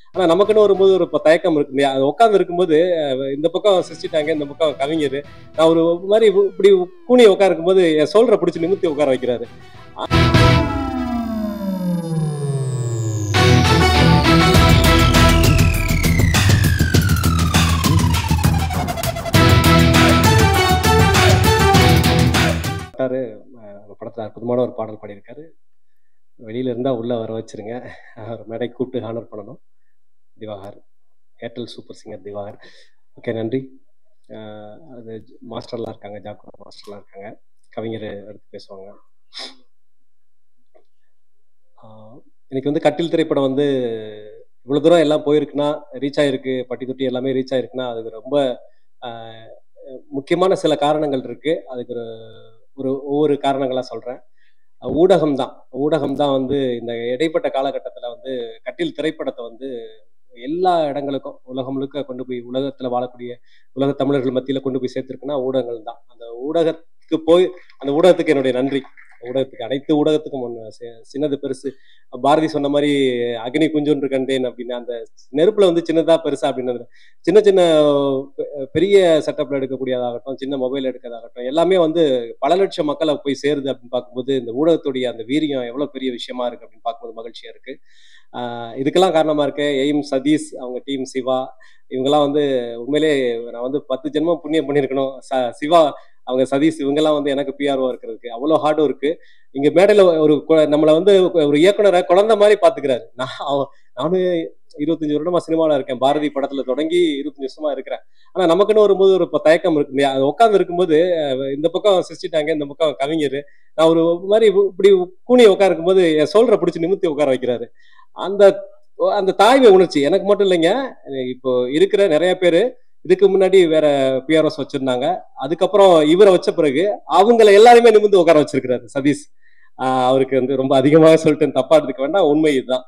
ஆனா நமக்குன்னு வரும்போது ஒரு ப- தயக்கம் இருக்கு இல்லையா அது உட்காந்து இருக்கும்போது அஹ், இந்த பக்கம் சிரிச்சிட்டாங்க இந்த பக்கம் கவிஞர் நான் ஒரு மாதிரி இப்படி கூனி உட்கார இருக்கும்போது என் சோல்ற பிடிச்சி நிமித்தி உட்கார வைக்கிறாரு பாட்டாரு அஹ், படத்துல அற்புதமான ஒரு பாடல் பாடியிருக்காரு வெளியில இருந்தா உள்ள வர வச்சிருங்க அவர் மேடை கூப்பிட்டு ஹானர் பண்ணணும் Diwakar Airtel super singer Diwakar okay நன்றி அஹ், அது மாஸ்டர்லாம் இருக்காங்க ஜாக்குரா மாஸ்டர்லாம் இருக்காங்க கவிஞர் எடுத்து பேசுவாங்க ஆஹ், இன்னைக்கு வந்து கட்டில் திரைப்படம் வந்து இவ்வளவு தூரம் எல்லாம் போயிருக்குன்னா ரீச் ஆயிருக்கு பட்டி தொட்டி எல்லாமே ரீச் ஆயிருக்குன்னா அதுக்கு ரொம்ப ஆஹ், முக்கியமான சில காரணங்கள் இருக்கு அதுக்கு ஒரு ஒரு ஒவ்வொரு காரணங்களா சொல்றேன் அஹ் ஊடகம் தான் ஊடகம் தான் வந்து இந்த இடைப்பட்ட காலகட்டத்தில் வந்து கட்டில் திரைப்படத்தை வந்து எல்லா இடங்களுக்கும் உலகம் முழுக்க கொண்டு போய் உலகத்துல வாழக்கூடிய உலக தமிழர்கள் மத்தியில கொண்டு போய் சேர்த்திருக்குன்னா ஊடகங்கள் தான் அந்த ஊடகத்துக்கு போய் அந்த ஊடகத்துக்கு என்னுடைய நன்றி ஊடகத்துக்கு அனைத்து ஊடகத்துக்கும் ஒன்று சின்னது பெருசு பாரதி சொன்ன மாதிரி அக்னி குஞ்சொன்று கண்டேன் அப்படின்னு அந்த நெருப்புல வந்து சின்னதா பெருசா அப்படின்னு சின்ன சின்ன பெ- பெரிய செட்டப்ல எடுக்கக்கூடியதாகட்டும் சின்ன மொபைல் எடுக்கிறதாகட்டும் எல்லாமே வந்து பல லட்சம் மக்களை போய் சேருது அப்படின்னு பார்க்கும்போது இந்த ஊடகத்துடைய அந்த வீரியம் எவ்வளவு பெரிய விஷயமா இருக்கு அப்படின்னு பார்க்கும்போது மகிழ்ச்சியா இருக்கு ஆஹ் இதுக்கெல்லாம் காரணமா இருக்கு எய்ம் சதீஷ் அவங்க டீம் சிவா இவங்கெல்லாம் வந்து உண்மையிலே நான் வந்து பத்து ஜென்மம் புண்ணியம் பண்ணியிருக்கணும் ச- சிவா அவங்க சதீஷ் இவங்கெல்லாம் வந்து எனக்கு பிஆர்ஓ இருக்கிறதுக்கு அவ்வளோ ஹார்டும் இருக்கு இங்க மேடையில ஒரு கு- நம்மளை வந்து ஒரு இயக்குனரை குழந்தை மாதிரி பாத்துக்கிறாரு நான் அவ- நானும் இருபத்தஞ்சு வருடமா சினிமாவில் இருக்கேன் பாரதி படத்துல தொடங்கி இருபத்தஞ்சு வருஷமா இருக்கிறேன் ஆனா நமக்குன்னு வரும்போது ஒரு ப- தயக்கம் இருக்கு இல்லையா அது உட்காந்து இருக்கும்போது அஹ், இந்த பக்கம் சிரிச்சிட்டாங்க இந்த பக்கம் கவிஞர் நான் ஒரு மாதிரி இப்படி கூனி உட்கார இருக்கும்போது என் சோல்ற பிடிச்சி நிமித்தி உட்கார வைக்கிறாரு அந்த அந்த தாய்மை உணர்ச்சி எனக்கு மட்டும் இல்லைங்க இப்போ இருக்கிற நிறைய பேர் இதுக்கு முன்னாடி வேற பிஆர்எஸ் வச்சிருந்தாங்க அதுக்கப்புறம் இவரை வச்ச பிறகு அவங்கள எல்லாருமே நிமிந்து உட்கார வச்சிருக்கிறாரு சதீஷ் ஆஹ் அவருக்கு வந்து ரொம்ப அதிகமாக சொல்லிட்டேன் தப்பா எடுத்துக்க வேண்டாம் உண்மை இதுதான்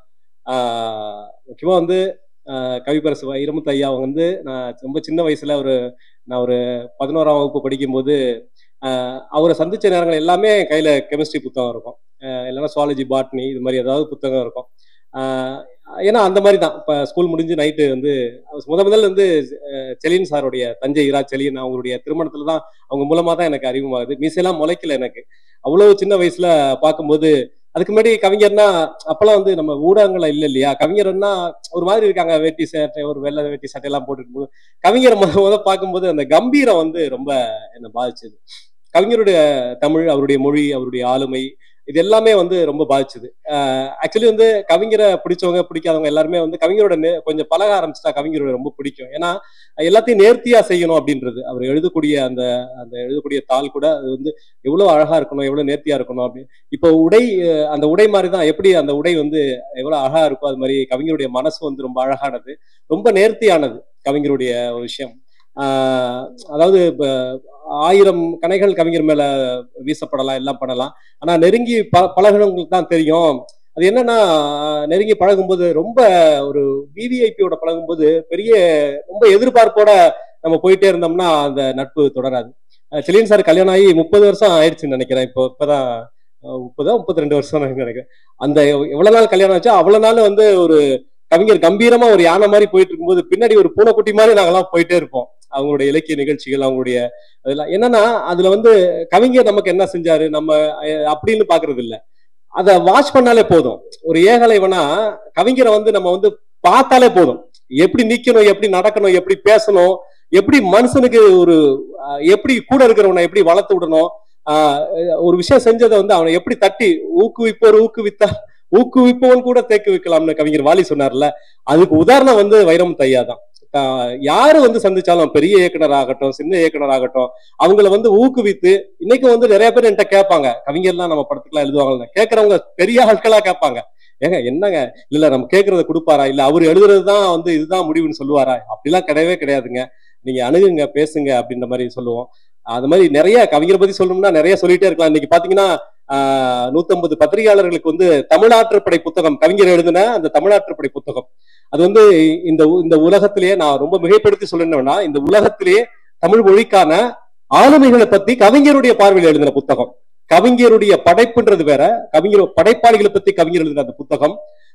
ஆஹ் முக்கியமா வந்து ஆஹ் கவிப்பரசு இருமுத்து ஐயா அவங்க வந்து நான் ரொம்ப சின்ன வயசுல ஒரு நான் ஒரு பதினோராம் வகுப்பு படிக்கும்போது ஆஹ் அவரை சந்திச்ச நேரங்கள் எல்லாமே கையில கெமிஸ்ட்ரி புத்தகம் இருக்கும் ஆஹ் இல்லைன்னா சுவாலஜி பாட்னி இது மாதிரி ஏதாவது புத்தகம் இருக்கும் ஆஹ் ஏன்னா அந்த மாதிரி தான் இப்போ ஸ்கூல் முடிஞ்சு நைட்டு வந்து முத முதல்ல வந்து அஹ் செலின் சாருடைய தஞ்சை இரா செலின் அவங்களுடைய திருமணத்துல தான் அவங்க மூலமா தான் எனக்கு அறிமுகமாகுது மீசையெல்லாம் முளைக்கல எனக்கு அவ்வளவு சின்ன வயசுல பார்க்கும்போது அதுக்கு முன்னாடி கவிஞர்னா அப்பெல்லாம் வந்து நம்ம ஊடகங்கள இல்ல இல்லையா கவிஞர்னா ஒரு மாதிரி இருக்காங்க வேட்டி சட்டை ஒரு வெள்ளை வேட்டி சட்டை எல்லாம் போட்டுருக்கும் கவிஞர் முத முத பார்க்கும்போது அந்த கம்பீரம் வந்து ரொம்ப என்னை பாதிச்சது கவிஞருடைய தமிழ் அவருடைய மொழி அவருடைய ஆளுமை இது எல்லாமே வந்து ரொம்ப பாதிச்சது ஆக்சுவலி வந்து கவிஞரை பிடிச்சவங்க பிடிக்காதவங்க எல்லாருமே வந்து கவிஞரோட நே- கொஞ்சம் பழக ஆரம்பிச்சிட்டா கவிஞரோட ரொம்ப பிடிக்கும் ஏன்னா எல்லாத்தையும் நேர்த்தியா செய்யணும் அப்படின்றது அவர் எழுதக்கூடிய அந்த அந்த எழுதக்கூடிய தாள் கூட அது வந்து எவ்வளவு அழகா இருக்கணும் எவ்வளவு நேர்த்தியா இருக்கணும் அப்படி இப்போ உடை அஹ், அந்த உடை மாதிரி தான் எப்படி அந்த உடை வந்து எவ்வளவு அழகா இருக்கோ அது மாதிரி கவிஞருடைய மனசு வந்து ரொம்ப அழகானது ரொம்ப நேர்த்தியானது கவிஞருடைய ஒரு விஷயம் ஆஹ் அதாவது இப்ப ஆயிரம் கணைகள் கவிஞர் மேல வீசப்படலாம் எல்லாம் பண்ணலாம் ஆனா நெருங்கி ப பழகினவங்களுக்கு தான் தெரியும் அது என்னன்னா நெருங்கி பழகும்போது ரொம்ப ஒரு விவிஐபியோட பழகும்போது பெரிய ரொம்ப எதிர்பார்ப்போட நம்ம போயிட்டே இருந்தோம்னா அந்த நட்பு தொடராது அஹ் செலியன் சார் கல்யாணம் ஆகி முப்பது வருஷம் ஆயிடுச்சுன்னு நினைக்கிறேன் இப்போ இப்பதான் அஹ் முப்பதா முப்பத்தி ரெண்டு வருஷம் நினைக்கிறேன் அந்த எவ்வளவு நாள் கல்யாணம் ஆச்சோ அவ்வளவு நாள் வந்து ஒரு கவிஞர் கம்பீரமா ஒரு யானை மாதிரி போயிட்டு இருக்கும்போது பின்னாடி ஒரு பூனைக்குட்டி மாதிரி நாங்கெல்லாம் போயிட்டே இருப்போம் அவங்களுடைய இலக்கிய நிகழ்ச்சிகள் அவங்களுடைய அதெல்லாம் என்னன்னா அதுல வந்து கவிஞர் நமக்கு என்ன செஞ்சாரு நம்ம அஹ், அப்படின்னு பாக்குறது இல்ல அத வாட்ச் பண்ணாலே போதும் ஒரு ஏகலைவனா கவிஞரை வந்து நம்ம வந்து பார்த்தாலே போதும் எப்படி நிக்கணும் எப்படி நடக்கணும் எப்படி பேசணும் எப்படி மனுஷனுக்கு ஒரு அஹ், எப்படி கூட இருக்கிறவனை எப்படி வளர்த்து விடணும் ஆஹ், ஒரு விஷயம் செஞ்சதை வந்து அவனை எப்படி தட்டி ஊக்குவிப்போர் ஊக்குவித்தா ஊக்குவிப்பவன் கூட தேக்கு வைக்கலாம்னு கவிஞர் வாலி சொன்னார்ல அதுக்கு உதாரணம் வந்து வைரமுத்து ஐயா தான் ஆஹ், யாரு வந்து சந்திச்சாலும் பெரிய இயக்குனர் ஆகட்டும் சின்ன இயக்குனர் ஆகட்டும் அவங்கள வந்து ஊக்குவித்து இன்னைக்கு வந்து நிறைய பேர் என்கிட்ட கேட்பாங்க கவிஞர்லாம் நம்ம படத்துக்குலாம் எழுதுவாங்க கேட்கறவங்க பெரிய ஆட்களா கேட்பாங்க ஏங்க என்னங்க இல்ல நம்ம கேட்கறத கொடுப்பாரா இல்ல அவர் எழுதுறது தான் வந்து இதுதான் முடிவுன்னு சொல்லுவாரா அப்படிலாம் கிடையவே கிடையாதுங்க நீங்க அணுகுங்க பேசுங்க அப்படின்ற மாதிரி சொல்லுவோம் அது மாதிரி நிறைய கவிஞரை பத்தி சொல்லணும்னா நிறைய சொல்லிட்டே இருக்கலாம் இன்னைக்கு பாத்தீங்கன்னா ஆஹ் நூத்தம்பது பத்திரிகையாளர்களுக்கு வந்து தமிழாற்றுப்படை புத்தகம் கவிஞர் எழுதின அந்த தமிழாற்றுப்படை புத்தகம் அது வந்து இந்த உ- இந்த உலகத்திலேயே நான் ரொம்ப மிகைப்படுத்தி சொல்லணும்னா இந்த உலகத்திலேயே தமிழ் மொழிக்கான ஆளுமைகளை பத்தி கவிஞருடைய பார்வையில் எழுதின புத்தகம் கவிஞருடைய படைப்புன்றது வேற கவிஞர் படைப்பாளிகளை பத்தி கவிஞர் எழுதின அந்த புத்தகம்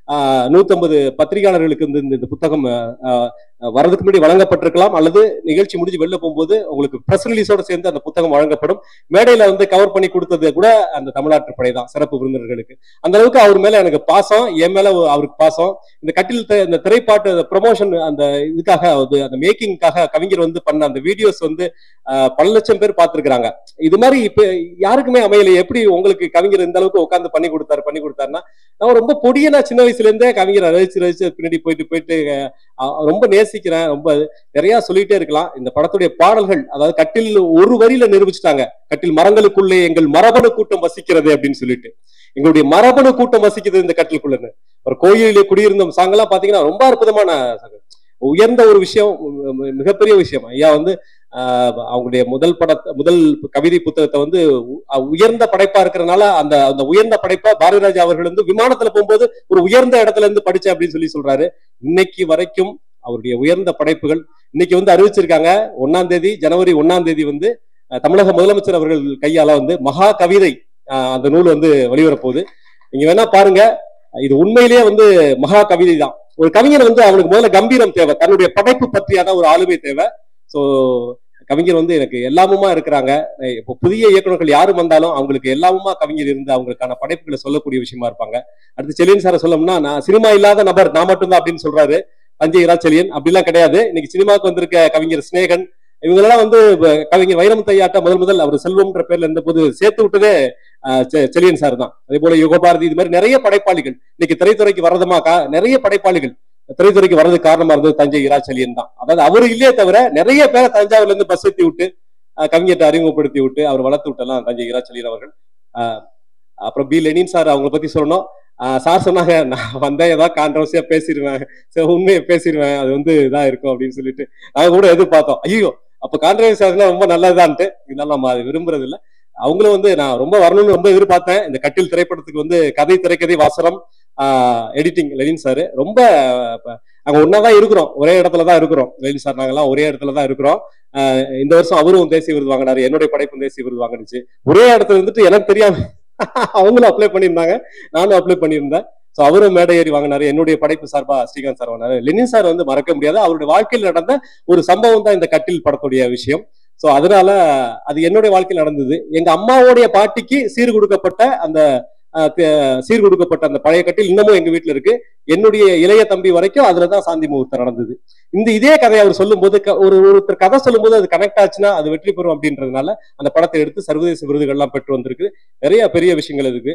நூத்தம்பது பத்திரிகையாளர்களுக்கு இந்த இந்த- இந்த புத்தகம் ஆஹ், ஆஹ், வரதுக்கு முன்னாடி வழங்கப்பட்டிருக்கலாம் அல்லது நிகழ்ச்சி முடிஞ்சு வெளில போகும்போது உங்களுக்கு பிரஸ் ரிலீஸோட சேர்ந்து அந்த புத்தகம் வழங்கப்படும் மேடையில வந்து கவர் பண்ணி கொடுத்தது கூட அந்த தமிழ்நாட்டு படை தான் சிறப்பு விருந்தினர்களுக்கு அந்த அளவுக்கு அவர் மேல எனக்கு பாசம் என் மேல ஒரு- அவருக்கு பாசம் இந்த கட்டில் த- இந்த திரைப்பாட்டு ப்ரமோஷன் அந்த இதுக்காக அது அந்த மேக்கிங்காக கவிஞர் வந்து பண்ண அந்த வீடியோஸ் வந்து ஆஹ், பல லட்சம் பேர் பார்த்திருக்கிறாங்க இது மாதிரி இப்ப யாருக்குமே அமையல எப்படி உங்களுக்கு கவிஞர் இந்த அளவுக்கு உட்கார்ந்து பண்ணி கொடுத்தாரு பண்ணி கொடுத்தாருன்னா நான் ரொம்ப பொடியனா சின்ன வயசுல இருந்தே கவிஞரை ரசிச்சு ரசிச்சு பின்னாடி போயிட்டு போயிட்டு அஹ், ரொம்ப நேசிக்கிறேன் ரொம்ப நிறைய சொல்லிட்டே இருக்கலாம் இந்த படத்துடைய பாடல்கள் அதாவது கட்டில் ஒரு வரியில நிரூபிச்சுட்டாங்க கட்டில் மரங்களுக்குள்ளே எங்கள் மரபணு கூட்டம் வசிக்கிறது அப்படின்னு சொல்லிட்டு எங்களுடைய மரபணு கூட்டம் வசிக்குது இந்த கட்டிலுக்குள்ளன்னு ஒரு கோயிலிலே குடியிருந்த சாங்கெல்லாம் பாத்தீங்கன்னா ரொம்ப அற்புதமான song. உயர்ந்த ஒரு விஷயம் மி- மிகப்பெரிய விஷயம் ஐயா வந்து ஆஹ், அவங்களுடைய முதல் பட முதல் கவிதை புத்தகத்தை வந்து உ- உயர்ந்த படைப்பா இருக்கிறனால அந்த அந்த உயர்ந்த படைப்பா பாரதிராஜா அவர்கள் வந்து விமானத்துல போகும்போது ஒரு உயர்ந்த இடத்துல இருந்து படிச்சேன் அப்படின்னு சொல்லி சொல்றாரு இன்னைக்கு வரைக்கும் அவருடைய உயர்ந்த படைப்புகள் இன்னைக்கு வந்து அறிவிச்சிருக்காங்க ஒன்னாம் தேதி ஜனவரி ஒன்னாம் தேதி வந்து அஹ், தமிழக முதலமைச்சர் அவர்கள் கையால வந்து மகா கவிதை அஹ், அந்த நூல் வந்து வெளிவரப்போகுது நீங்க வேணா பாருங்க இது உண்மையிலேயே வந்து மகா கவிதை தான் ஒரு கவிஞர் வந்து அவனுக்கு முதல்ல கம்பீரம் தேவை தன்னுடைய படைப்பு பற்றியான ஒரு ஆளுமை தேவை சோ கவிஞர் வந்து எனக்கு எல்லாமுமா இருக்கிறாங்க அஹ் இப்போ புதிய இயக்குனர்கள் யாரு வந்தாலும் அவங்களுக்கு எல்லாமுமா கவிஞர் இருந்து அவங்களுக்கான படைப்புகளை சொல்லக்கூடிய விஷயமா இருப்பாங்க அடுத்து செலியன் சாரை சொல்லணும்னா நான் சினிமா இல்லாத நபர் நான் மட்டும்தான் அப்படின்னு சொல்றாரு தஞ்சை இரா செலியன் அப்படிலாம் கிடையாது இன்னைக்கு சினிமாவுக்கு வந்திருக்க கவிஞர் சிநேகன் இவங்களெல்லாம் வந்து இப்ப கவிஞர் வைரமுத்தையாட்ட முதல் முதல் அவர் செல்வம்ன்ற பேர்ல இருந்த போது சேர்த்து விட்டதே அஹ், செ- செலியன் சார் தான் அதே போல யுகபாரதி இது மாதிரி நிறைய படைப்பாளிகள் இன்னைக்கு திரைத்துறைக்கு வரதுமாக்கா நிறைய படைப்பாளிகள் திரைத்துறைக்கு வர்றதுக்கு காரணமா இருந்தது தஞ்சை இரா செலியன் தான் அதாவது அவரு இல்லையே தவிர நிறைய பேரை தஞ்சாவூர்ல இருந்து பஸ் ஏத்தி விட்டு அஹ், கவிஞர்கிட்ட அறிமுகப்படுத்தி விட்டு அவர் வளர்த்து விட்டலாம் தஞ்சை இரா செலியன் அவர்கள் அஹ், அப்புறம் பி லெனின் சார் அவங்கள பத்தி சொல்லணும் அஹ், சார் சொன்னாங்க நான் வந்தேன் ஏதாவது கான்ட்ரவர்சியா பேசிடுவேன் சரி உண்மையை பேசிடுவேன் அது வந்து இதா இருக்கும் அப்படின்னு சொல்லிட்டு நாங்க கூட எதிர்பார்த்தோம் ஐயோ அப்ப கான்ட்ரவர்சி ஆகுதுன்னா ரொம்ப நல்லதுதான்ட்டு இருந்தாலும் நம்ம அது விரும்புறது இல்ல அவங்களும் வந்து நான் ரொம்ப வரணும்னு ரொம்ப எதிர்பார்த்தேன் இந்த கட்டில் திரைப்படத்துக்கு வந்து கதை திரைக்கதை வாசனம் எடிட்டிங் லெனின் சார் ரொம்ப அஹ், நாங்க ஒன்னாதான் இருக்கிறோம் ஒரே இடத்துல தான் இருக்கிறோம் லெனின் சார் நாங்கெல்லாம் ஒரே இடத்துல தான் இருக்கிறோம் அஹ், இந்த வருஷம் அவரும் தேசிய விருது வாங்கினாரு என்னுடைய படைப்பும் தேசிய விருது வாங்கினுச்சு ஒரே இடத்துல இருந்துட்டு எனக்கு தெரியாம அவங்களும் அப்ளை பண்ணியிருந்தாங்க நானும் அப்ளை பண்ணியிருந்தேன் ஸோ அவரும் மேடை ஏறி வாங்கினாரு என்னுடைய படைப்பு சார்பா ஸ்ரீகாந்த் சார் வாங்கினாரு லெனின் சார் வந்து மறக்க முடியாது அவருடைய வாழ்க்கையில் நடந்த ஒரு சம்பவம் தான் இந்த கட்டில் படத்துடைய விஷயம் ஸோ அதனால அது என்னுடைய வாழ்க்கையில் நடந்தது எங்க அம்மாவுடைய பாட்டிக்கு சீர் கொடுக்கப்பட்ட அந்த அஹ், தி- சீர் கொடுக்கப்பட்ட அந்த பழைய கட்டில் இன்னமும் எங்க வீட்டுல இருக்கு என்னுடைய இளைய தம்பி வரைக்கும் அதுலதான் சாந்தி முகூர்த்தம் நடந்தது இந்த இதே கதையை அவர் சொல்லும்போது க- ஒரு ஒருத்தர் கதை சொல்லும்போது அது கனெக்ட் ஆச்சுன்னா அது வெற்றி பெறும் அப்படின்றதுனால அந்த படத்தை எடுத்து சர்வதேச விருதுகள்லாம் பெற்று வந்திருக்கு நிறைய பெரிய விஷயங்கள் இருக்கு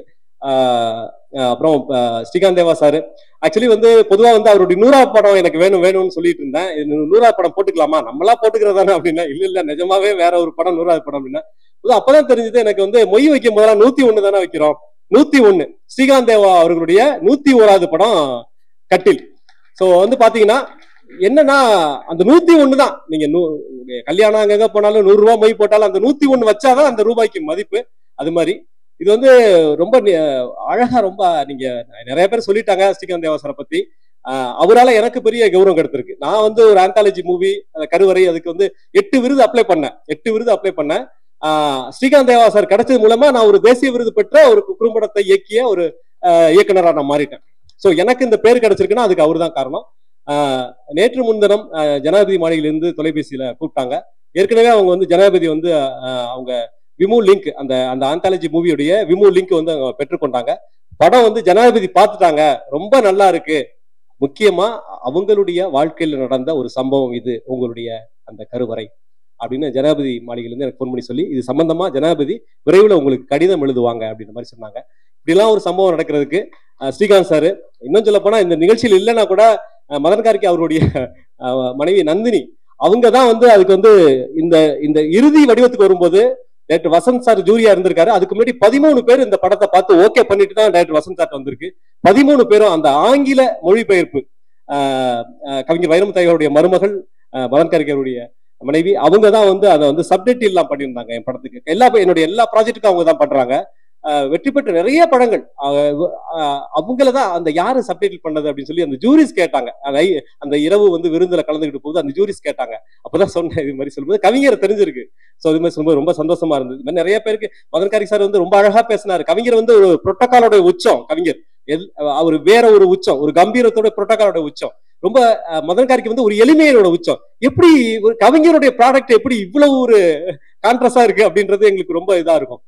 ஆஹ் ஆஹ் அப்புறம் ஆஹ் ஸ்ரீகாந்த் தேவா சார் ஆக்சுவலி வந்து பொதுவா வந்து அவருடைய நூறா படம் எனக்கு வேணும் வேணும்னு சொல்லிட்டு இருந்தேன் இது நூறா படம் போட்டுக்கலாமா நம்மளா போட்டுக்கிறதானே அப்படின்னா இல்ல இல்ல நிஜமாவே வேற ஒரு படம் நூறாவது படம் அப்படின்னா புது அப்பதான் தெரிஞ்சது எனக்கு வந்து மொய் வைக்கும் போதெல்லாம் நூத்தி ஒண்ணு தானே வைக்கிறோம் நூத்தி ஒண்ணு ஸ்ரீகாந்த் தேவா அவர்களுடைய நூத்தி ஓராவது படம் கட்டில் சோ வந்து பாத்தீங்கன்னா என்னன்னா அந்த நூத்தி ஒண்ணு தான் நீங்க நூ- உங்க கல்யாணம் அங்கங்க போனாலும் நூறு ரூபாய் மொய் போட்டாலும் அந்த நூத்தி ஒண்ணு வச்சாதான் அந்த ரூபாய்க்கு மதிப்பு அது மாதிரி இது வந்து ரொம்ப நி- அழகா ரொம்ப நீங்க நிறைய பேர் சொல்லிட்டாங்க ஸ்ரீகாந்த் தேவாசரை பத்தி ஆஹ் அவரால எனக்கு பெரிய கௌரவம் கிடைத்திருக்கு நான் வந்து ஒரு ஆந்தாலஜி மூவி கருவறை அதுக்கு வந்து எட்டு விருது அப்ளை பண்ணேன் எட்டு விருது அப்ளை பண்ணேன் ஆஹ் ஸ்ரீகாந்த் தேவாசர் கிடைச்சது மூலமா நான் ஒரு தேசிய விருது பெற்ற ஒரு குறும்படத்தை இயக்கிய ஒரு ஆஹ் இயக்குனரா நான் மாறிட்டேன் சோ எனக்கு இந்த பேர் கிடைச்சிருக்குன்னா அதுக்கு அவர் தான் காரணம் ஆஹ் நேற்று முன்தினம் ஆஹ் ஜனாதிபதி மாளிகையிலிருந்து தொலைபேசியில கூப்பிட்டாங்க ஏற்கனவே அவங்க வந்து ஜனாதிபதி வந்து ஆஹ் அவங்க விமு லிங்க் அந்த அந்த ஆந்தாலஜி மூவியுடைய விமு லிங்க் வந்து அவங்க பெற்றுக்கொண்டாங்க படம் வந்து ஜனாதிபதி பார்த்துட்டாங்க ரொம்ப நல்லா இருக்கு முக்கியமா அவங்களுடைய வாழ்க்கையில நடந்த ஒரு சம்பவம் இது உங்களுடைய அந்த கருவறை அப்படின்னு ஜனாதிபதி மாளிகையிலிருந்து எனக்கு ஃபோன் பண்ணி சொல்லி இது சம்பந்தமா ஜனாதிபதி விரைவில் உங்களுக்கு கடிதம் எழுதுவாங்க அப்படின்ற மாதிரி சொன்னாங்க இப்படிலாம் ஒரு சம்பவம் நடக்கிறதுக்கு அஹ், ஸ்ரீகாந்த் சார் இன்னும் சொல்ல போனா இந்த நிகழ்ச்சியில் இல்லைன்னா கூட அஹ், மதன் கார்கி அவருடைய அஹ், மனைவி நந்தினி அவங்க தான் வந்து அதுக்கு வந்து இந்த இந்த இறுதி வடிவத்துக்கு வரும்போது டாக்டர் வசந்த் சார் ஜூரியா இருந்திருக்காரு அதுக்கு முன்னாடி பதிமூணு பேர் இந்த படத்தை பார்த்து ஓகே பண்ணிட்டு தான் டாக்டர் வசந்த் சார் வந்திருக்கு பதிமூணு பேரும் அந்த ஆங்கில மொழிபெயர்ப்பு ஆஹ் ஆஹ் கவிஞர் வைரமுத்தையருடைய மருமகள் ஆஹ் மதன் கார்கேருடைய மனைவி அவங்க தான் வந்து அதை வந்து சப்டைட்டில் எல்லாம் பண்ணியிருந்தாங்க என் படத்துக்கு எல்லா என்னுடைய எல்லா ப்ராஜெக்ட்டுக்கும் அவங்க தான் பண்றாங்க அஹ், வெற்றி பெற்ற நிறைய படங்கள் அவங்கள தான் அந்த யாரு சப்டைட்டில் பண்ணது அப்படின்னு சொல்லி அந்த ஜூரிஸ் கேட்டாங்க அந்த ஐ- அந்த இரவு வந்து விருந்துல கலந்துக்கிட்டு போது அந்த ஜூரிஸ் கேட்டாங்க அப்பதான் சொன்னேன் இது மாதிரி சொல்லும்போது கவிஞரை தெரிஞ்சிருக்கு ஸோ இது மாதிரி சொல்லும்போது ரொம்ப சந்தோஷமா இருந்தது இது மாதிரி நிறைய பேருக்கு மதன்காரி சார் வந்து ரொம்ப அழகா பேசினாரு கவிஞர் வந்து ஒரு புரோட்டோகாலோட உச்சம் கவிஞர் எல்- அவர் வேற ஒரு உச்சம் ஒரு கம்பீரத்தோட புரோட்டோகாலோட உச்சம் ரொம்ப அஹ், மதன்காரிக்கு வந்து ஒரு எளிமையோட உச்சம் எப்படி ஒரு கவிஞருடைய ப்ராடக்ட் எப்படி இவ்வளவு ஒரு கான்ட்ரஸா இருக்கு அப்படின்றது எங்களுக்கு ரொம்ப இதா இருக்கும்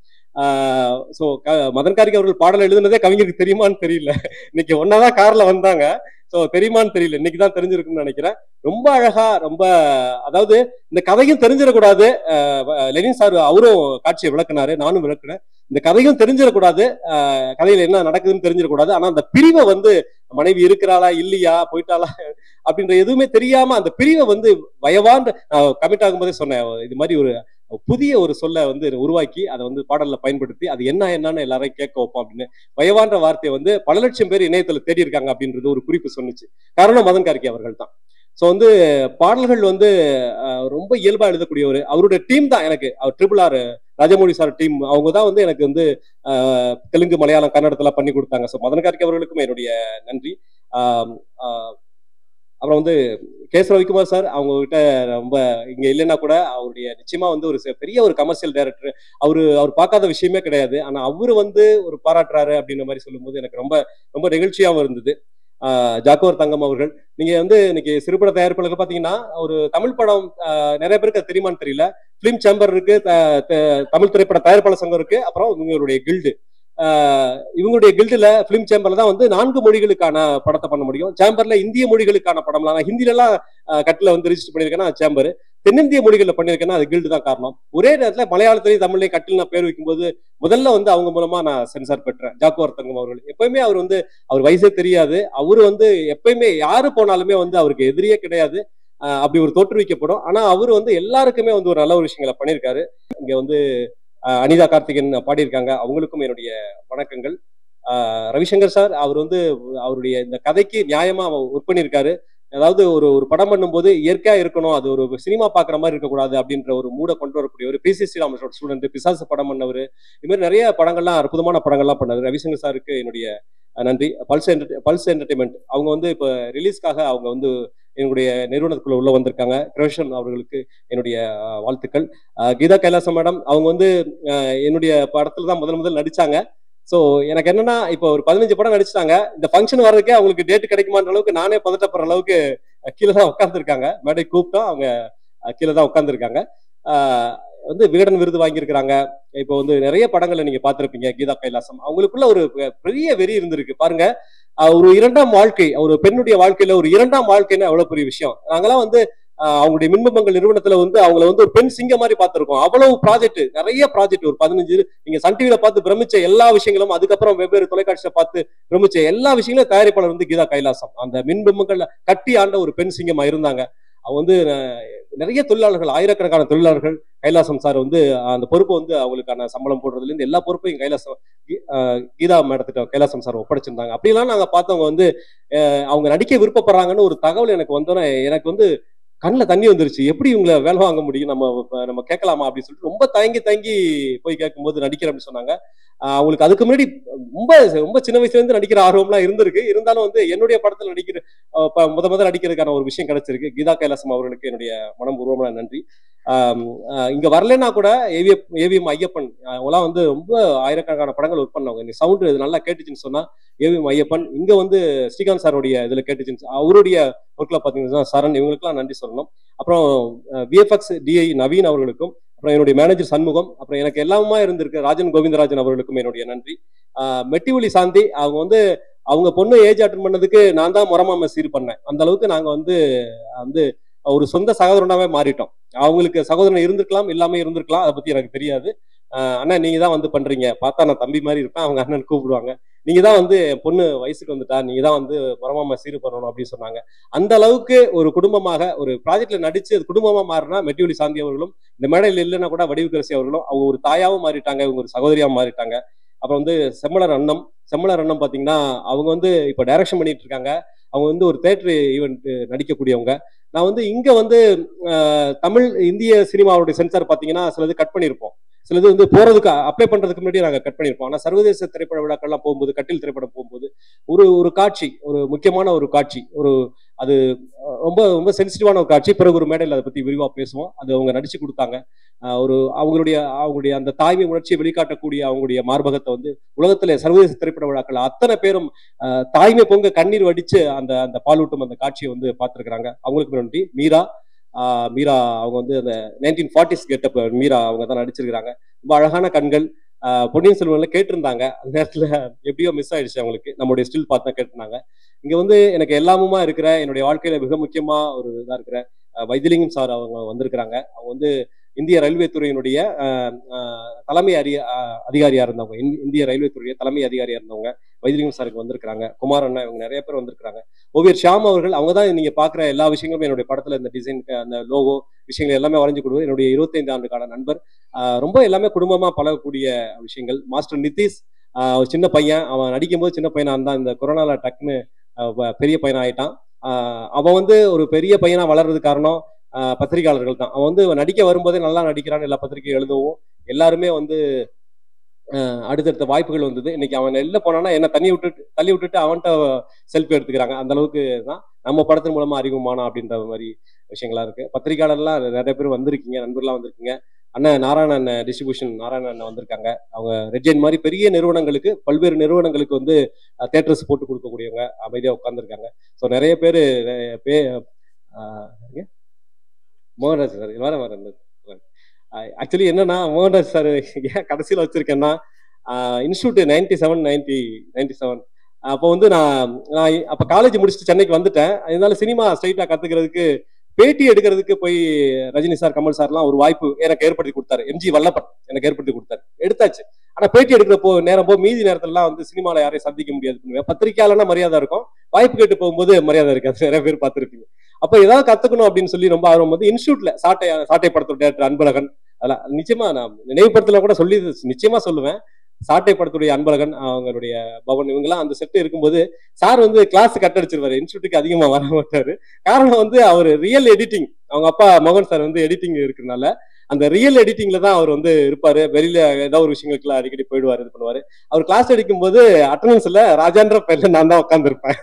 ஸோ மதன்காரிக்கு அவர்கள் பாடல் எழுதுனதே கவிஞருக்கு தெரியுமான்னு தெரியல இன்னைக்கு ஒன்னாதான் கார்ல வந்தாங்க ஸோ தெரியுமான்னு தெரியல இன்னைக்கு தான் தெரிஞ்சிருக்குன்னு நினைக்கிறேன் ரொம்ப அழகா ரொம்ப அதாவது இந்த கதையும் தெரிஞ்சிடக்கூடாது அஹ் லெனின் சார் அவரும் காட்சியை விளக்குனாரு நானும் விளக்குனேன் இந்த கதையும் தெரிஞ்சிடக்கூடாது அஹ் கதையில என்ன நடக்குதுன்னு தெரிஞ்சிடக்கூடாது ஆனா அந்த பிரிவை வந்து மனைவி இருக்கிறாளா இல்லையா போயிட்டாளா அப்படின்ற எதுவுமே தெரியாம அந்த பிரிவை வந்து வயவான் கமிட் ஆகும்போதே சொன்னேன் இது மாதிரி ஒரு புதிய ஒரு சொல்லை வந்து உருவாக்கி அதை வந்து பாடல்ல பயன்படுத்தி அது என்ன என்னன்னு எல்லாரையும் கேட்க வைப்போம் அப்படின்னு வயவான்ற வார்த்தையை வந்து பல லட்சம் பேர் இணையத்துல தேடி இருக்காங்க அப்படின்றது ஒரு குறிப்பு சொன்னுச்சு காரணம் மதன் கார்கி அவர்கள் தான் ஸோ வந்து பாடல்கள் வந்து அஹ், ரொம்ப இயல்பா எழுதக்கூடியவர் அவருடைய டீம் தான் எனக்கு அவர் triple R Rajamouli sir team அவங்க தான் வந்து எனக்கு வந்து அஹ், தெலுங்கு மலையாளம் கன்னடத்துல பண்ணி கொடுத்தாங்க ஸோ மதன் கார்கி அவர்களுக்கும் என்னுடைய நன்றி ஆம், ஆஹ், அப்புறம் வந்து கேஸ் ரவிக்குமார் சார் அவங்க கிட்ட ரொம்ப இங்க இல்லைன்னா கூட அவருடைய நிச்சயமா வந்து ஒரு செ- பெரிய ஒரு கமர்ஷியல் டைரக்டர் அவரு அவர் பார்க்காத விஷயமே கிடையாது ஆனா அவரு வந்து ஒரு பாராட்டுறாரு அப்படின்ற மாதிரி சொல்லும்போது எனக்கு ரொம்ப ரொம்ப நெகிழ்ச்சியாகவும் இருந்தது ஆஹ் ஜாக்கோர் தங்கம் அவர்கள் நீங்க வந்து இன்னைக்கு சிறுபட தயாரிப்பாளர்கள் பாத்தீங்கன்னா ஒரு தமிழ் படம் ஆஹ் நிறைய பேருக்கு அது தெரியுமான்னு தெரியல பிலிம் சேம்பர் இருக்கு த- த- தமிழ் திரைப்பட தயாரிப்பாளர் சங்கம் இருக்கு அப்புறம் இவங்களுடைய கில்டு இவங்களுடைய கில்டுல பிலிம் சேம்பர்ல தான் வந்து நான்கு மொழிகளுக்கான படத்தை பண்ண முடியும் சேம்பர்ல இந்திய மொழிகளுக்கான படம்லாம் நான் ஹிந்தில எல்லாம் ஆஹ் கட்டில வந்து ரிஜிஸ்டர் பண்ணிருக்கேன்னா சேம்பர் தென்னிந்திய மொழிகளில் பண்ணிருக்கேன்னா அது கில்டு தான் காரணம் ஒரே நேரத்துல மலையாளத்திலையும் தமிழ்லையும் கட்டில் நான் பேர் வைக்கும்போது முதல்ல வந்து அவங்க மூலமா நான் சென்சார் பெற்றேன் ஜாக்குவர் தங்கம் அவர்கள் எப்பயுமே அவர் வந்து அவர் வயசே தெரியாது அவரு வந்து எப்பயுமே யாரு போனாலுமே வந்து அவருக்கு எதிரியே கிடையாது ஆஹ் அப்படி ஒரு தோற்றுவிக்கப்படும் ஆனா அவர் வந்து எல்லாருக்குமே வந்து ஒரு நல்ல ஒரு விஷயங்களை பண்ணியிருக்காரு இங்க வந்து ஆஹ் அனிதா கார்த்திகன் பாடியிருக்காங்க அவங்களுக்கும் என்னுடைய வணக்கங்கள் ஆஹ் ரவிசங்கர் சார் அவர் வந்து அவருடைய இந்த கதைக்கு நியாயமா ஒர்க் பண்ணியிருக்காரு அதாவது ஒரு ஒரு படம் பண்ணும்போது இயற்கையா இருக்கணும் அது ஒரு சினிமா பாக்குற மாதிரி இருக்கக்கூடாது அப்படின்ற ஒரு மூட கொண்டு வரக்கூடிய ஒரு பிசி ஸ்ரீராமனோட ஸ்டூடெண்ட் பிசாசு படம் பண்ணவர் இது மாதிரி நிறைய படங்கள்லாம் அற்புதமான படங்கள்லாம் பண்ணாரு ரவிசங்கர் சாருக்கு என்னுடைய அஹ், நன்றி பல்ஸ் என்டர் பல்ஸ் என்டர்டைன்மெண்ட் அவங்க வந்து இப்போ ரிலீஸ்க்காக அவங்க வந்து என்னுடைய நிறுவனத்துக்குள்ள உள்ள வந்திருக்காங்க கிருஷ்ணன் அவர்களுக்கு என்னுடைய அஹ், வாழ்த்துக்கள் அஹ், கீதா கைலாசம் மேடம் அவங்க வந்து அஹ், என்னுடைய படத்துல தான் முதல் முதல் நடிச்சாங்க ஸோ எனக்கு என்னன்னா இப்போ ஒரு பதினஞ்சு படம் நடிச்சிட்டாங்க இந்த ஃபங்க்ஷன் வர்றதுக்கே அவங்களுக்கு டேட் கிடைக்குமான்ற அளவுக்கு நானே பதட்டப்படுற அளவுக்கு அஹ், கீழே தான் உட்காந்துருக்காங்க மேடை கூப்பிட்டோம் அவங்க அஹ், கீழே தான் உட்காந்துருக்காங்க வந்து விகடன் விருது வாங்கியிருக்கிறாங்க இப்போ வந்து நிறைய படங்களை நீங்க பார்த்திருப்பீங்க கீதா கைலாசம் அவங்களுக்குள்ள ஒரு பெ- பெரிய வெறி இருந்திருக்கு பாருங்க அஹ், ஒரு இரண்டாம் வாழ்க்கை ஒரு பெண்ணுடைய வாழ்க்கையில ஒரு இரண்டாம் வாழ்க்கைன்னு அவ்வளவு பெரிய விஷயம் நாங்கெல்லாம் வந்து அஹ், அவங்களுடைய மின்மங்கள் நிறுவனத்துல வந்து அவங்கள வந்து ஒரு பெண் சிங்க மாதிரி பார்த்திருக்கோம் அவ்வளவு ப்ராஜெக்ட் நிறைய ப்ராஜெக்ட் ஒரு பதினஞ்சு நீங்க சன் டிவில பார்த்து பிரமிச்ச எல்லா விஷயங்களும் அதுக்கப்புறம் வெவ்வேறு தொலைக்காட்சியில பார்த்து பிரமிச்ச எல்லா விஷயங்களும் தயாரிப்பாளர் வந்து கீதா கைலாசம் அந்த மின்பிம்பங்கள்ல கட்டி ஆண்ட ஒரு பெண் சிங்கமா இருந்தாங்க அவங்க வந்து அஹ், நிறைய தொழிலாளர்கள் ஆயிரக்கணக்கான தொழிலாளர்கள் கைலாசம் சார் வந்து அந்த பொறுப்பை வந்து அவங்களுக்கான சம்பளம் போடுறதுல இருந்து எல்லா பொறுப்பையும் கைலாசம் கீ- அஹ், கீதா மேடத்திட்ட கைலாசம் சார் ஒப்படைச்சிருந்தாங்க அப்படிலாம் நாங்க பார்த்தவங்க வந்து அஹ், அவங்க நடிக்க விருப்பப்படுறாங்கன்னு ஒரு தகவல் எனக்கு வந்தோன்னே எனக்கு வந்து கண்ணில் தண்ணி வந்துருச்சு எப்படி இவங்களை வேலை வாங்க முடியும் நம்ம இப்ப நம்ம கேட்கலாமா அப்படின்னு சொல்லிட்டு ரொம்ப தயங்கி தயங்கி போய் கேட்கும்போது நடிக்கிறேன் அப்படின்னு சொன்னாங்க ஆஹ் அவங்களுக்கு அதுக்கு முன்னாடி ரொம்ப ரொம்ப சின்ன வயசுல இருந்து நடிக்கிற ஆர்வம்லாம் இருந்திருக்கு இருந்தாலும் வந்து என்னுடைய படத்துல நடிக்கிற ஆஹ் இப்ப முத முத நடிக்கிறதுக்கான ஒரு விஷயம் கிடைச்சிருக்கு கீதா கைலாசம் அவர்களுக்கு என்னுடைய மனம் பூர்வமான நன்றி ஆம், ஆஹ் இங்க வரலைன்னா கூட ஏவிஎம் ஏவிஎம் ஐயப்பன் அவங்களாம் வந்து ரொம்ப ஆயிரக்கணக்கான படங்கள் ஒர்க் பண்ணவங்க இந்த சவுண்ட் இது நல்லா கேட்டுச்சுன்னு சொன்னா ஏவிஎம் ஐயப்பன் இங்க வந்து ஸ்ரீகாந்த் சாருடைய இதுல கேட்டுச்சுன்னு சொ- அவருடைய ஒர்க்ல பாத்தீங்கன்னா சரண் இவங்களுக்குலாம் நன்றி சொல்லணும் அப்புறம் விஎஃப்எக்ஸ் டிஐ நவீன் அவர்களுக்கும் அப்புறம் என்னுடைய மேனேஜர் சண்முகம் அப்புறம் எனக்கு எல்லாமே இருந்திருக்கு ராஜன் கோவிந்தராஜன் அவர்களுக்கும் என்னுடைய நன்றி ஆஹ் மெட்டிவொலி சாந்தி அவங்க வந்து அவங்க பொண்ணு ஏஜ் அட்டன் பண்ணதுக்கு நான் தான் முறமாம சீர் பண்ணேன் அந்த அளவுக்கு நாங்க வந்து வந்து ஒரு சொந்த சகோதரனாவே மாறிட்டோம் அவங்களுக்கு சகோதரன் இருந்திருக்கலாம் இல்லாம இருந்திருக்கலாம் அதை பத்தி எனக்கு தெரியாது ஆஹ் அண்ணா நீங்க தான் வந்து பண்றீங்க பார்த்தா நான் தம்பி மாதிரி இருப்பேன் அவங்க அண்ணன் கூப்பிடுவாங்க நீங்க தான் வந்து என் பொண்ணு வயசுக்கு வந்துட்டா நீங்க தான் வந்து முறமாம சீர் பண்ணணும் அப்படின்னு சொன்னாங்க அந்த அளவுக்கு ஒரு குடும்பமாக ஒரு ப்ராஜெக்ட்ல நடிச்சு அது குடும்பமா மாறினா மெட்டிவொலி சாந்தி அவர்களும் இந்த மேடையில் இல்லைன்னா கூட வடிவுக்கரசி அவர்களும் அவங்க ஒரு தாயாவும் மாறிட்டாங்க இவங்க ஒரு சகோதரியாவும் மாறிட்டாங்க அப்புறம் வந்து செம்மலர் அண்ணம் செம்மலர் அண்ணம் பாத்தீங்கன்னா அவங்க வந்து இப்போ டைரக்ஷன் பண்ணிட்டு இருக்காங்க அவங்க வந்து ஒரு தேட்டர் ஈவெண்ட் நடிக்கக்கூடியவங்க நான் வந்து இங்க வந்து அஹ், தமிழ் இந்திய சினிமாவுடைய சென்சார் பாத்தீங்கன்னா சிலது கட் பண்ணியிருப்போம் சிலது வந்து போறதுக்கு அப்ளை பண்றதுக்கு முன்னாடி நாங்க கட் பண்ணியிருப்போம் ஆனா சர்வதேச திரைப்பட விழாக்கள்லாம் போகும்போது கட்டில் திரைப்படம் போகும்போது ஒரு ஒரு காட்சி ஒரு முக்கியமான ஒரு காட்சி ஒரு அது அஹ், ரொம்ப ரொம்ப சென்சிட்டிவான ஒரு காட்சி பிறகு ஒரு மேடையில் அதை பத்தி விரிவா பேசுவோம் அது அவங்க நடிச்சு கொடுத்தாங்க அஹ், ஒரு அவங்களுடைய அவங்களுடைய அந்த தாய்மை உணர்ச்சியை வெளிக்காட்டக்கூடிய அவங்களுடைய மார்பகத்தை வந்து உலகத்துல சர்வதேச திரைப்பட விழாக்கள் அத்தனை பேரும் அஹ், தாய்மை பொங்க கண்ணீர் வடிச்சு அந்த அந்த பாலூட்டும் அந்த காட்சியை வந்து பார்த்துருக்குறாங்க அவங்களுக்கு நன்றி மீரா ஆஹ் மீரா அவங்க வந்து அந்த நைன்டீன் ஃபார்ட்டிஸ் கெட்டப் மீரா அவங்க தான் நடிச்சிருக்கிறாங்க ரொம்ப அழகான கண்கள் ஆஹ் பொன்னியின் செல்வன்ல கேட்டிருந்தாங்க அந்த நேரத்துல எப்படியோ மிஸ் ஆயிடுச்சு அவங்களுக்கு நம்மளுடைய ஸ்டில் பார்த்து தான் கேட்டிருந்தாங்க இங்க வந்து எனக்கு எல்லாமுமா இருக்கிற என்னுடைய வாழ்க்கையில மிக முக்கியமா ஒரு இதா இருக்கிற ஆஹ் வைத்திலிங்கம் சார் அவங்க வந்திருக்கிறாங்க அவங்க வந்து இந்திய ரயில்வே துறையினுடைய ஆஹ் ஆஹ் தலைமை அறி ஆஹ் அதிகாரியா இருந்தவங்க இந்~ இந்திய ரயில்வே துறைய தலைமை அதிகாரியா இருந்தவங்க வைத்திலிங்கம் சாருக்கு வந்திருக்கிறாங்க குமார் அண்ணா இவங்க நிறைய பேர் வந்திருக்கிறாங்க ஓவியர் ஷியாம் அவர்கள் அவங்க தான் நீங்க பாக்குற எல்லா விஷயங்களும் என்னுடைய படத்துல இந்த டிசைன் அந்த லோகோ விஷயங்கள் எல்லாமே வரைஞ்சு கொடுவது என்னுடைய இருபத்தைந்து ஆண்டு கால நண்பர் ஆஹ் ரொம்ப எல்லாமே குடும்பமா பழகக்கூடிய விஷயங்கள் மாஸ்டர் நிதிஷ் ஆஹ் ஒரு சின்ன பையன் அவன் நடிக்கும்போது சின்ன பையனா இருந்தான் இந்த கொரோனால டக்குன்னு ஆஹ் வ- பெரிய பையனா ஆயிட்டான் ஆஹ் அவன் வந்து ஒரு பெரிய பையனா வளர்றதுக்கு காரணம் ஆஹ் பத்திரிகையாளர்கள் தான் அவன் வந்து நடிக்க வரும்போதே நல்லா நடிக்கிறான்னு எல்லா பத்திரிகை எழுதவும் எல்லாருமே வந்து ஆஹ் அடுத்தடுத்த வாய்ப்புகள் வந்தது இன்னைக்கு அவன் வெளில போனான்னா என்ன தண்ணி விட்டுட்டு தள்ளி விட்டுட்டு அவன்கிட்ட செல்ஃபி எடுத்துக்கிறாங்க அந்த அளவுக்கு தான் நம்ம படத்தின் மூலமா அறிமுகமானா அப்படின்ற மாதிரி விஷயங்களா இருக்கு பத்திரிகையாளர்லாம் நிறைய பேர் வந்திருக்கீங்க நண்பர்லாம் வந்திருக்கீங்க அண்ணன் நாராயணன் டிஸ்ட்ரிபியூஷன் நாராயணன் அண்ணன் வந்திருக்காங்க அவங்க ரெட்ஜென் மாதிரி பெரிய நிறுவனங்களுக்கு பல்வேறு நிறுவனங்களுக்கு வந்து தேட்டர்ஸ் போட்டு கொடுக்கக்கூடியவங்க அமைதியாக உட்காந்துருக்காங்க ஸோ நிறைய பேர் பே ஆஹ் எங்க? மோகன்ராஜ் சார் வர வர ஆக்சுவலி என்னன்னா மோகன்ராஜ் சார் ஏன் கடைசியில் வச்சிருக்கேன்னா institute ninety seven ninety ninety seven அப்போ வந்து நான் நான் அப்போ காலேஜ் முடிச்சுட்டு சென்னைக்கு வந்துட்டேன் அதனால சினிமா ஸ்ட்ரைட்டாக கற்றுக்கிறதுக்கு பேட்டி எடுக்கிறதுக்கு போய் ரஜினி சார் கமல் சார்லாம் ஒரு வாய்ப்பு எனக்கு ஏற்படுத்தி கொடுத்தாரு எம்ஜி வல்லப்பன் எனக்கு ஏற்படுத்தி கொடுத்தாரு எடுத்தாச்சு ஆனா பேட்டி எடுக்கிற போ நேரம் போ மீதி நேரத்துலலாம் வந்து சினிமால யாரையும் சந்திக்க முடியாது பண்ணுவேன் பத்திரிக்கையாளனா மரியாதை இருக்கும் வாய்ப்பு கேட்டு போகும்போது மரியாதை இருக்காது நிறைய பேர் பார்த்துருப்பீங்க அப்ப ஏதாவது கத்துக்கணும் அப்படின்னு சொல்லி ரொம்ப ஆர்வம் வந்து இன்ஸ்டியூட்ல சாட்டை சாட்டை படத்தோட டேரக்டர் அன்பழகன் அதெல்லாம் நிச்சயமா நான் நினைவுபடுத்தல கூட சொல்லி நிச்சயமா சொல்லுவேன் சாட்டை படத்துடைய அன்பழகன் அவங்களுடைய பவன் இவங்கெல்லாம் அந்த செட்டு இருக்கும்போது சார் வந்து கிளாஸ் கட் அடிச்சிருவாரு இன்ஸ்டியூட்டுக்கு அதிகமா வர மாட்டாரு காரணம் வந்து அவர் ரியல் எடிட்டிங் அவங்க அப்பா மோகன் சார் வந்து எடிட்டிங் இருக்கிறதுனால அந்த ரியல் எடிட்டிங்ல தான் அவர் வந்து இருப்பாரு வெளியில ஏதாவது ஒரு விஷயங்களுக்குலாம் அடிக்கடி போயிடுவாரு இது பண்ணுவாரு அவர் கிளாஸ் அடிக்கும் போது அட்டண்டன்ஸ்ல ராஜான்ற பேர்ல நான் தான் உட்காந்துருப்பேன்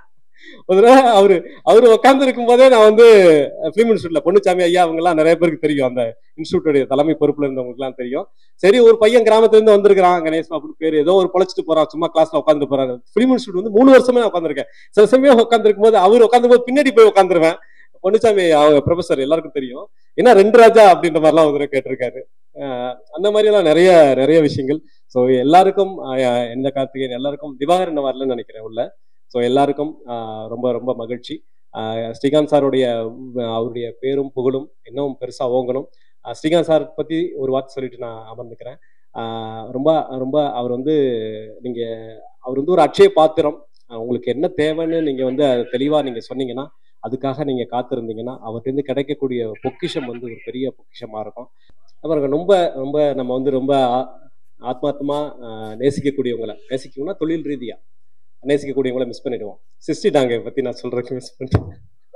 ஒரு தடவை அவரு அவரு உட்கார்ந்து இருக்கும் போதே நான் வந்து பிலிம் இன்ஸ்டியூட்ல பொன்னுச்சாமி ஐயா அவங்க எல்லாம் நிறைய பேருக்கு தெரியும் அந்த இன்ஸ்டியூட்டோடைய தலைமை பொறுப்புல இருந்தவங்களுக்கு எல்லாம் தெரியும் சரி ஒரு பையன் கிராமத்துல இருந்து வந்திருக்கான் கணேஷ் அப்படின்னு பேரு ஏதோ ஒரு பொழைச்சிட்டு போறான் சும்மா கிளாஸ்ல உட்காந்து போறாரு பிலிம் இன்ஸ்டியூட் வந்து மூணு வருஷமே நான் உட்காந்துருக்கேன் சில சமயம் உட்காந்துருக்கும் போது அவர் உட்காந்து போது பின்னாடி போய் உட்காந்துருவேன் பொன்னுச்சாமி அவங்க ப்ரொஃபசர் எல்லாருக்கும் தெரியும் ஏன்னா ரெண்டு ராஜா அப்படின்ற மாதிரிலாம் ஒரு தடவை கேட்டிருக்காரு அஹ் அந்த மாதிரி எல்லாம் நிறைய நிறைய விஷயங்கள் ஸோ எல்லாருக்கும் அஹ் எந்த கார்த்திகேயன் எல்லாருக்கும் திவாகரன் வரலன்னு நினைக்கிறேன் உள்ள ஸோ எல்லாருக்கும் ஆஹ் ரொம்ப ரொம்ப மகிழ்ச்சி ஆஹ் ஸ்ரீகாந்த் சாருடைய உம், அவருடைய பேரும் புகழும் இன்னும் பெருசா ஓங்கணும் ஆஹ் ஸ்ரீகாந்த் சார் பத்தி ஒரு வார்த்தை சொல்லிட்டு நான் அமர்ந்துக்கிறேன் ஆஹ் ரொம்ப ரொம்ப அவர் வந்து நீங்க அவர் வந்து ஒரு அட்சய பாத்திரம் ஆஹ் உங்களுக்கு என்ன தேவைன்னு நீங்க வந்து அதை தெளிவா நீங்க சொன்னீங்கன்னா அதுக்காக நீங்க காத்திருந்தீங்கன்னா அவர்கிட்ட கிடைக்கக்கூடிய பொக்கிஷம் வந்து ஒரு பெரிய பொக்கிஷமா இருக்கும் அப்புறம் ரொம்ப ரொம்ப நம்ம வந்து ரொம்ப ஆ- ஆத்மார்த்தமா ஆஹ் நேசிக்கக்கூடியவங்களை நேசிக்கணும்னா தொழில் ரீதியா நேசிக்கக்கூடியவங்கள மிஸ் பண்ணிடுவோம் சிஸ்டி டாங்க பத்தி நான் சொல்றதுக்கு மிஸ் பண்ணிட்டேன்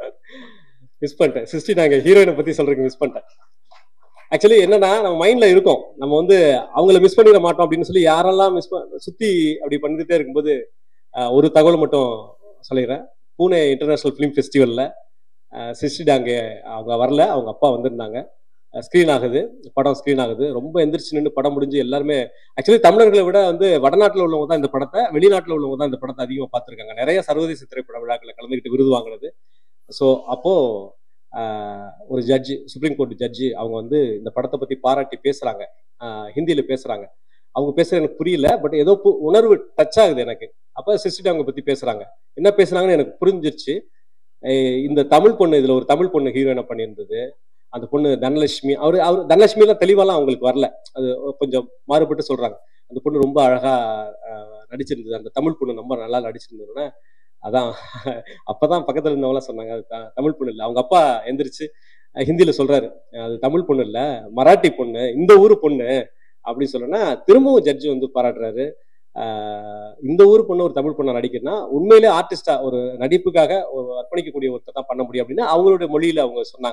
மிஸ் பண்ணிட்டேன் சிஸ்டி டாங்க ஹீரோயினை பத்தி சொல்றதுக்கு மிஸ் பண்ணிட்டேன் ஆக்சுவலி என்னன்னா நம்ம மைண்ட்ல இருக்கும் நம்ம வந்து அவங்கள மிஸ் பண்ணிட மாட்டோம் அப்படின்னு சொல்லி யாரெல்லாம் மிஸ் சுத்தி அப்படி பண்ணிட்டே இருக்கும்போது ஆஹ், ஒரு தகவல் மட்டும் சொல்லிடுறேன் பூனே இன்டர்நேஷனல் ஃபிலிம் ஃபெஸ்டிவல்ல சிஸ்டி டாங்க அவங்க வரல அவங்க அப்பா வந்திருந்தாங்க ஸ்க்ரீன் ஆகுது படம் ஸ்க்ரீன் ஆகுது ரொம்ப எந்திரிச்சு நின்று படம் முடிஞ்சு எல்லாருமே ஆக்சுவலி தமிழர்களை விட வந்து வடநாட்டில் உள்ளவங்க தான் இந்த படத்தை வெளிநாட்டில் உள்ளவங்க தான் இந்த படத்தை அதிகமாக பார்த்துருக்காங்க நிறைய சர்வதேச திரைப்பட விழாக்களில் கலந்துக்கிட்டு விருது வாங்கினது ஸோ அப்போ ஆஹ், ஒரு ஜட்ஜி சுப்ரீம் கோர்ட் ஜட்ஜி அவங்க வந்து இந்த படத்தை பத்தி பாராட்டி பேசுறாங்க ஆஹ், ஹிந்தியில பேசுறாங்க அவங்க பேசுறது எனக்கு புரியல பட் ஏதோ பு- உணர்வு டச் ஆகுது எனக்கு அப்ப சிஸ்டர் அவங்க பத்தி பேசுறாங்க என்ன பேசுறாங்கன்னு எனக்கு புரிஞ்சிருச்சு ஏய், இந்த தமிழ் பொண்ணு இதுல ஒரு தமிழ் பொண்ணு ஹீரோயினா பண்ணியிருந்தது அந்த பொண்ணு தனலட்சுமி அவரு அவர் தனலட்சுமிலாம் தெளிவாலாம் அவங்களுக்கு வரல அது கொஞ்சம் மாறுபட்டு சொல்றாங்க அந்த பொண்ணு ரொம்ப அழகா ஆஹ், நடிச்சிருந்தது அந்த தமிழ் பொண்ணு ரொம்ப நல்லா நடிச்சிருந்ததுன்னு அதான் அப்பதான் பக்கத்துல இருந்தவங்களாம் சொன்னாங்க அது த- தமிழ் பொண்ணு இல்லை அவங்க அப்பா எந்திரிச்சு அஹ், ஹிந்தியில சொல்றாரு அது தமிழ் பொண்ணு இல்ல மராட்டி பொண்ணு இந்த ஊரு பொண்ணு அப்படி சொல்லனா திரும்பவும் ஜட்ஜி வந்து பாராட்டுறாரு ஆஹ், இந்த ஊர் பொண்ணு ஒரு தமிழ் பொண்ணை நடிக்கிறனா உண்மையிலே ஆர்டிஸ்டா ஒரு நடிப்புக்காக ஒரு அர்ப்பணிக்கக்கூடிய ஒருத்தர் தான் பண்ண முடியும் அப்படின்னு அவங்களுடைய மொழியில அவங்க சொன்னாங்க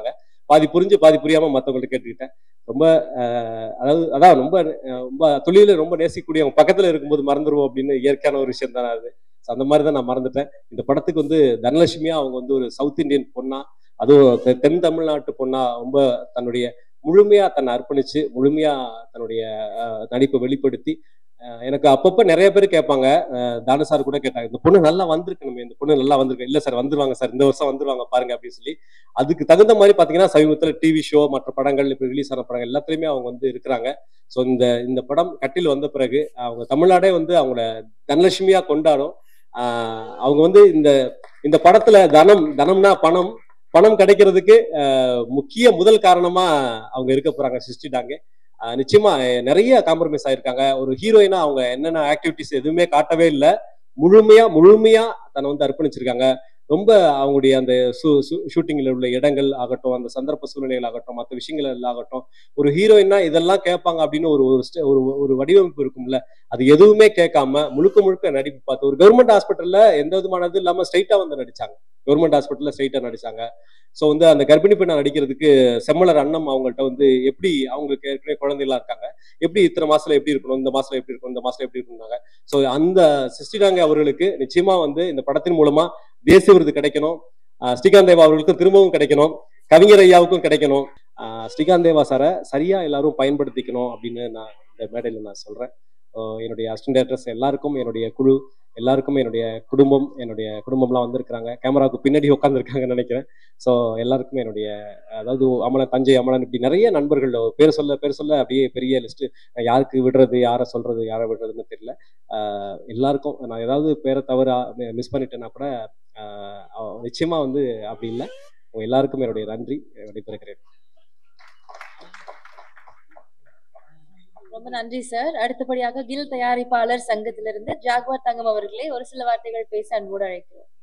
பாதி புரிஞ்சு பாதி புரியாம மத்தவங்கள்ட்ட கேட்டுக்கிட்டேன் ரொம்ப அஹ், அதாவது அதான் ரொம்ப அஹ், ரொம்ப தொழில ரொம்ப நேசிக்கக்கூடியவங்க பக்கத்துல இருக்கும்போது மறந்துடுவோம் அப்படின்னு இயற்கையான ஒரு விஷயம் தானே அது So, அந்த மாதிரி தான் நான் மறந்துட்டேன் இந்த படத்துக்கு வந்து தனலட்சுமியா அவங்க வந்து ஒரு சவுத் இந்தியன் பொண்ணா அதுவும் தெ- தென் தமிழ்நாட்டு பொண்ணா ரொம்ப தன்னுடைய முழுமையா தன்னை அர்ப்பணிச்சு முழுமையா தன்னுடைய அஹ், நடிப்பை வெளிப்படுத்தி அஹ், எனக்கு அப்பப்ப நிறைய பேர் கேட்பாங்க அஹ், தானு சார் கூட கேட்டாங்க இந்த பொண்ணு நல்லா வந்திருக்கணுமே இந்த பொண்ணு நல்லா வந்திருக்கு இல்ல சார் வந்துருவாங்க சார் இந்த வருஷம் வந்துருவாங்க பாருங்க அப்படின்னு சொல்லி அதுக்கு தகுந்த மாதிரி பாத்தீங்கன்னா சமீபத்துல டிவி ஷோ மற்ற படங்கள் இப்ப ரிலீஸ் ஆன படங்கள் எல்லாத்துலயுமே அவங்க வந்து இருக்கிறாங்க ஸோ இந்த இந்த படம் கட்டில் வந்த பிறகு அவங்க தமிழ்நாடே வந்து அவங்கள தனலட்சுமியா கொண்டாடும் ஆஹ் அவங்க வந்து இந்த இந்த படத்துல தனம் தனம்னா பணம் பணம் கிடைக்கிறதுக்கு ஆஹ் முக்கிய முதல் காரணமா அவங்க இருக்க போறாங்க சிருஷ்டிட்டாங்க ஆஹ் நிச்சயமா அஹ் நிறைய காம்ப்ரமைஸ் ஆயிருக்காங்க ஒரு ஹீரோயினா அவங்க என்னென்ன ஆக்டிவிட்டிஸ் எதுவுமே காட்டவே இல்லை முழுமையா முழுமையா தன்னை வந்து அர்ப்பணிச்சிருக்காங்க ரொம்ப அவங்களுடைய அந்த ஷூட்டிங்ல உள்ள இடங்கள் ஆகட்டும் அந்த சந்தர்ப்ப சூழ்நிலைகள் ஆகட்டும் மற்ற விஷயங்கள் எல்லாம் ஆகட்டும் ஒரு ஹீரோயினா இதெல்லாம் கேட்பாங்க அப்படின்னு ஒரு ஒரு ஸ்ட- ஒரு ஒரு வடிவமைப்பு இருக்கும்ல அது எதுவுமே கேட்காம முழுக்க முழுக்க நடிப்பு பார்த்து ஒரு கவர்மெண்ட் ஹாஸ்பிட்டல்ல எந்த விதமான இது இல்லாம ஸ்ட்ரைட்டா வந்து நடிச்சாங்க கவர்மெண்ட் ஹாஸ்பிட்டல்ல ஸ்ட்ரைட்டா நடிச்சாங்க ஸோ வந்து அந்த கர்ப்பிணி பெண்ணா நடிக்கிறதுக்கு செம்மலர் அண்ணம் அவங்கள்ட்ட வந்து எப்படி அவங்களுக்கு ஏற்கனவே குழந்தைகளா இருக்காங்க எப்படி இத்தனை மாசத்துல எப்படி இருக்கணும் இந்த மாசத்துல எப்படி இருக்கணும் இந்த மாசத்துல எப்படி இருக்கணும்னாங்க ஸோ அந்த சிஸ்டிடாங்க அவர்களுக்கு நிச்சயமா வந்து இந்த படத்தின் மூலமா தேசிய விருது கிடைக்கணும் ஆஹ் ஸ்ரீகாந்த் தேவா அவர்களுக்கும் திரும்பவும் கிடைக்கணும் கவிஞர் ஐயாவுக்கும் கிடைக்கணும் ஆஹ் ஸ்ரீகாந்த் தேவா சாரை சரியா எல்லாரும் பயன்படுத்திக்கணும் அப்படின்னு நான் இந்த மேடையில் நான் சொல்றேன் ஆஹ் என்னுடைய அசிஸ்டன்ட் டேரக்டர்ஸ் எல்லாருக்கும் என்னுடைய குழு எல்லாருக்கும் என்னுடைய குடும்பம் என்னுடைய குடும்பம்லாம் வந்திருக்கிறாங்க கேமராவுக்கு பின்னாடி உட்காந்துருக்காங்கன்னு நினைக்கிறேன் ஸோ எல்லாருக்கும் என்னுடைய அதாவது அமலன் தஞ்சை அமலன் இப்படி நிறைய நண்பர்கள் பேர் சொல்ல பேர் சொல்ல அப்படியே பெரிய லிஸ்ட் யாருக்கு விடுறது யாரை சொல்றது யாரை விடுறதுன்னு தெரியல ஆஹ் எல்லாருக்கும் நான் ஏதாவது பேரை தவிர மிஸ் பண்ணிட்டேன்னா கூட ஆஹ் அவ- நிச்சயமா வந்து அப்படி இல்லை உங்க எல்லாருக்கும் என்னுடைய நன்றி விடைபெறுகிறேன் ரொம்ப நன்றி சார் அடுத்தபடியாக கில் தயாரிப்பாளர் சங்கத்திலிருந்து ஜாக்வார் தங்கம் அவர்களே ஒரு சில வார்த்தைகள் பேச அன்போடு அழைக்கிறோம்